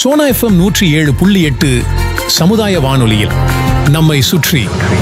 Sona FM நூற்றி ஏழு புள்ளி எட்டு சமுதாய வானொலியில் நம்மை சுற்றி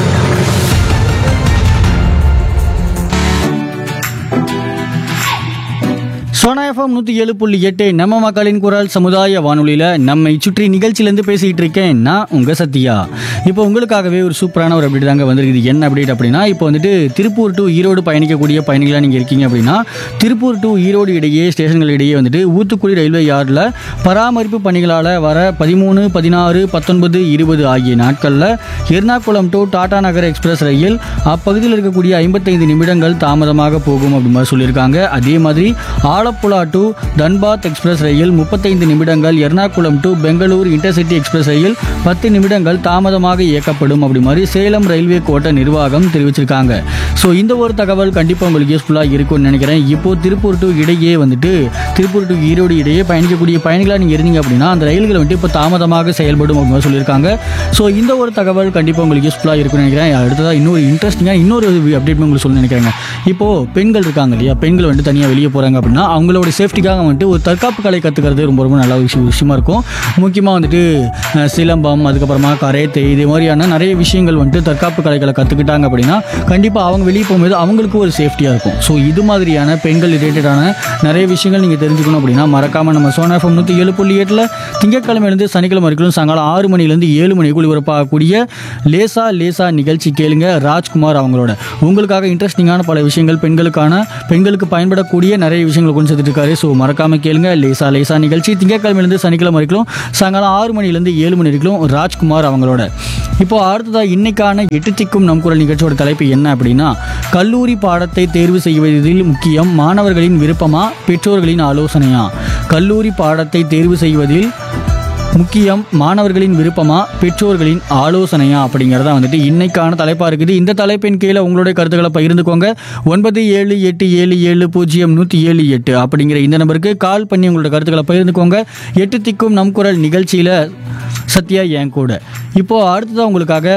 சோனா எஃப்எம் நூற்றி ஏழு புள்ளி எட்டு நம்ம மக்களின் குரல் சமுதாய வானொலியில் நம்மை சுற்றி நிகழ்ச்சியிலேருந்து பேசிகிட்டு இருக்கேன் நான் உங்கள் சத்யா இப்போ உங்களுக்காகவே ஒரு சூப்பரான ஒரு அப்டேட் தாங்க வந்திருக்குது என்ன அப்டேட் அப்படின்னா இப்போ வந்துட்டு திருப்பூர் டு ஈரோடு பயணிக்கக்கூடிய பயணிகளாக நீங்கள் இருக்கீங்க அப்படின்னா திருப்பூர் டு ஈரோடு இடையே ஸ்டேஷன்கள் இடையே வந்துட்டு ஊத்துக்குடி ரயில்வே யார்டில் பராமரிப்பு பணிகளால் வர பதிமூணு பதினாறு பத்தொன்பது இருபது ஆகிய நாட்களில் எர்ணாகுளம் டு டாடா நகர் எக்ஸ்பிரஸ் ரயில் அப்பகுதியில் இருக்கக்கூடிய ஐம்பத்தைந்து நிமிடங்கள் தாமதமாக போகும் அப்படி மாதிரி சொல்லியிருக்காங்க அதே மாதிரி ஆலப்புழா டு தன்பாத் எக்ஸ்பிரஸ் ரயில் முப்பத்தைந்து நிமிடங்கள் Ernakulam to Bangalore intercity express ரயில் பத்து நிமிடங்கள் தாமதமாக இயக்கப்படும் அப்படி மாதிரி சேலம் ரயில்வே கோட்ட நிர்வாகம் தெரிவிச்சிருக்காங்க ஸோ இந்த ஒரு தகவல் கண்டிப்பாக உங்களுக்கு யூஸ்ஃபுல்லாக இருக்கும்னு நினைக்கிறேன் இப்போ திருப்பூர் டு இடையே வந்துட்டு திருப்பூர் டு ஈரோடு இடையே பயணிக்கக்கூடிய பயணிகளாக நீங்கள் இருந்தீங்க அப்படின்னா அந்த ரயில்கள் வந்துட்டு இப்போ தாமதமாக செயல்படும் அப்படி மாதிரி சொல்லியிருக்காங்க ஸோ இந்த ஒரு தகவல் கண்டிப்பாக உங்களுக்கு யூஸ்ஃபுல்லாக இருக்கும்னு நினைக்கிறேன் அடுத்ததாக இன்னொரு இன்ட்ரெஸ்டிங்காக இன்னொரு அப்டேட் உங்களுக்கு சொல்ல நினைக்கிறேங்க இப்போது பெண்கள் இருக்காங்க இல்லையா பெண்கள் வந்துட்டு தனியாக வெளியே போகிறாங்க அப்படின்னா அவங்களோட சேஃப்டிக்காக வந்துட்டு ஒரு தற்காப்பு கலை கற்றுக்கிறது ரொம்ப ரொம்ப நல்ல விஷயம் விஷயமா இருக்கும் முக்கியமாக வந்துட்டு அஹ், சிலம்பம் அதுக்கப்புறமா கரேத்தை இதே மாதிரியான நிறைய விஷயங்கள் வந்துட்டு தற்காப்பு கலைகளை கற்றுக்கிட்டாங்க அப்படின்னா கண்டிப்பாக அவங்க வெளியே போகும்போது அவங்களுக்கு ஒரு சேஃப்டியாக இருக்கும் ஸோ இது மாதிரியான பெண்கள் ரிலேட்டடான நிறைய விஷயங்கள் நீங்கள் தெரிஞ்சுக்கணும் அப்படின்னா மறக்காமல் நம்ம சோனா எஃப்எம் நூற்றி ஏழு புள்ளி எட்டில் திங்கட்கிழமையிலேருந்து சனிக்கிழமை வரைக்கும் சாயங்காலம் ஆறு மணிலேருந்து ஏழு மணிக்குள் ஒளிபரப்பாகக்கூடிய லேசா லேசா நிகழ்ச்சி கேளுங்க ராஜ்குமார் அவங்களோட உங்களுக்காக இன்ட்ரெஸ்டிங்கான பல விஷயங்கள் பெண்களுக்கான பெண்களுக்கு பயன்படக்கூடிய நிறைய விஷயங்களை கொண்டு சேர்த்துட்டு இருக்காரு ஸோ மறக்காம கேளுங்க லேசா லேசா நிகழ்ச்சி திங்கட்கிழமையிலேருந்து சனிக்கிழமை வரைக்கும் சாயங்காலம் ஆறு மணிலேருந்து ஏழு மணி வரைக்கும் ராஜ்குமார் அவங்களோட இப்போ அடுத்ததாக இன்னைக்கான எட்டு திக்கும் நம் குரல் நிகழ்ச்சியோட தலைப்பு என்ன அப்படின்னா கல்லூரி பாடத்தை தேர்வு செய்வதில் முக்கியம் மாணவர்களின் விருப்பமா பெற்றோர்களின் ஆலோசனையா கல்லூரி பாடத்தை தேர்வு செய்வதில் முக்கியம் மாணவர்களின் விருப்பமா பெற்றோர்களின் ஆலோசனையா அப்படிங்கிறதா வந்துட்டு இன்னைக்கான தலைப்பாக இருக்குது இந்த தலைப்பின் கீழே உங்களுடைய கருத்துக்களை பகிர்ந்துக்கோங்க ஒன்பது ஏழு எட்டு ஏழு ஏழு பூஜ்ஜியம் நூற்றி ஏழு எட்டு அப்படிங்கிற இந்த நம்பருக்கு கால் பண்ணி உங்களோட கருத்துக்களை பகிர்ந்துக்கோங்க எட்டு திக்கும் நம் குரல் நிகழ்ச்சியில் சத்யா என் கூட இப்போது அடுத்ததாக உங்களுக்காக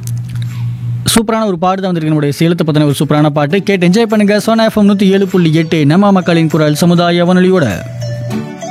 சூப்பரான ஒரு பாட்டு தான் வந்திருக்கு நம்முடைய சேலத்தை பற்றின ஒரு சூப்பரான பாட்டு கேட்டு என்ஜாய் பண்ணுங்க சோனா எஃப்எம் நூற்றி ஏழு புள்ளி எட்டு நம்ம மக்களின் குரல் சமுதாய வானொலியோட